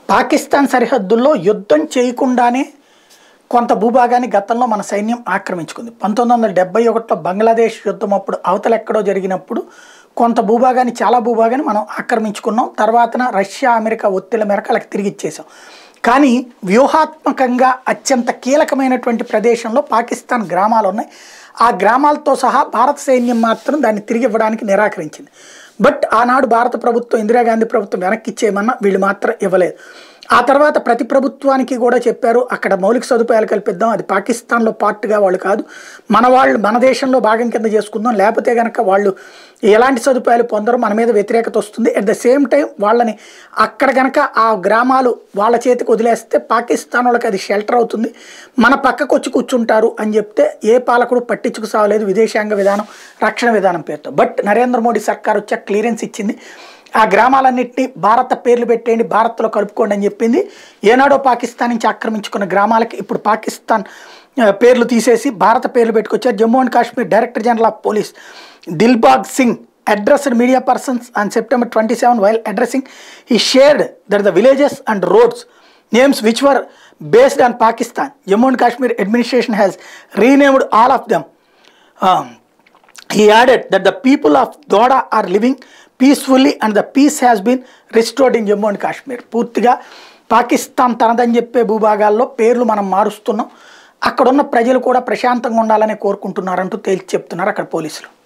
పాకిస్తాన్ సరిహద్దుల్లో యుద్ధం చేయకుండానే కొంత భూభాగాన్ని గతంలో మన సైన్యం ఆక్రమించుకుంది పంతొమ్మిది వందల డెబ్బై ఒకటిలో బంగ్లాదేశ్ యుద్ధం అప్పుడు అవతల ఎక్కడో జరిగినప్పుడు కొంత భూభాగాన్ని చాలా భూభాగాన్ని మనం ఆక్రమించుకున్నాం తర్వాతన రష్యా అమెరికా ఒత్తిళ్ల మేరకు వాళ్ళకి తిరిగి ఇచ్చేసాం కానీ వ్యూహాత్మకంగా అత్యంత కీలకమైనటువంటి ప్రదేశంలో పాకిస్తాన్ గ్రామాలు ఉన్నాయి ఆ గ్రామాలతో సహా భారత సైన్యం మాత్రం దాన్ని తిరిగి ఇవ్వడానికి నిరాకరించింది బట్ ఆనాడు భారత ప్రభుత్వం ఇందిరాగాంధీ ప్రభుత్వం వెనక్కి ఇచ్చేయమన్నా వీళ్ళు మాత్రం ఇవ్వలేదు ఆ తర్వాత ప్రతి ప్రభుత్వానికి కూడా చెప్పారు అక్కడ మౌలిక సదుపాయాలు కల్పిద్దాం అది పాకిస్తాన్లో పార్ట్గా వాళ్ళు కాదు మన వాళ్ళు మన దేశంలో భాగం కింద చేసుకుందాం లేకపోతే కనుక వాళ్ళు ఎలాంటి సదుపాయాలు పొందరు మన మీద వ్యతిరేకత వస్తుంది అట్ ద సేమ్ టైం వాళ్ళని అక్కడ కనుక ఆ గ్రామాలు వాళ్ళ చేతికి వదిలేస్తే పాకిస్తాన్ వాళ్ళకి అది షెల్టర్ అవుతుంది మన పక్కకు వచ్చి కూర్చుంటారు అని చెప్తే ఏ పాలకుడు పట్టించుకు సావలేదు విదేశాంగ విధానం రక్షణ విధానం పేరుతో బట్ నరేంద్ర మోడీ సర్కార్ వచ్చాక క్లియరెన్స్ ఇచ్చింది ఆ గ్రామాలన్నింటినీ భారత పేర్లు పెట్టేయండి భారత్లో కలుపుకోండి అని చెప్పింది ఏనాడో పాకిస్తాన్ నుంచి ఆక్రమించుకున్న గ్రామాలకి ఇప్పుడు పాకిస్తాన్ ఆ, పేర్లు తీసేసి భారత పేర్లు పెట్టుకొచ్చారు Jammu and Kashmir director general of police Dilbagh Singh addressed media persons on September twenty seven while addressing he shared that the villages and roads names which were based on Pakistan Jammu and Kashmir administration has renamed all of them he added that the people of Doda are living peacefully and the peace has been restored in Jammu and Kashmir. పూర్తిగా పాకిస్తాన్ తనదని చెప్పే భూభాగాల్లో పేర్లు మనం మారుస్తున్నాం అక్కడున్న ప్రజలు కూడా ప్రశాంతంగా ఉండాలని కోరుకుంటున్నారంటూ తేల్చి చెప్తున్నారు అక్కడ పోలీసులు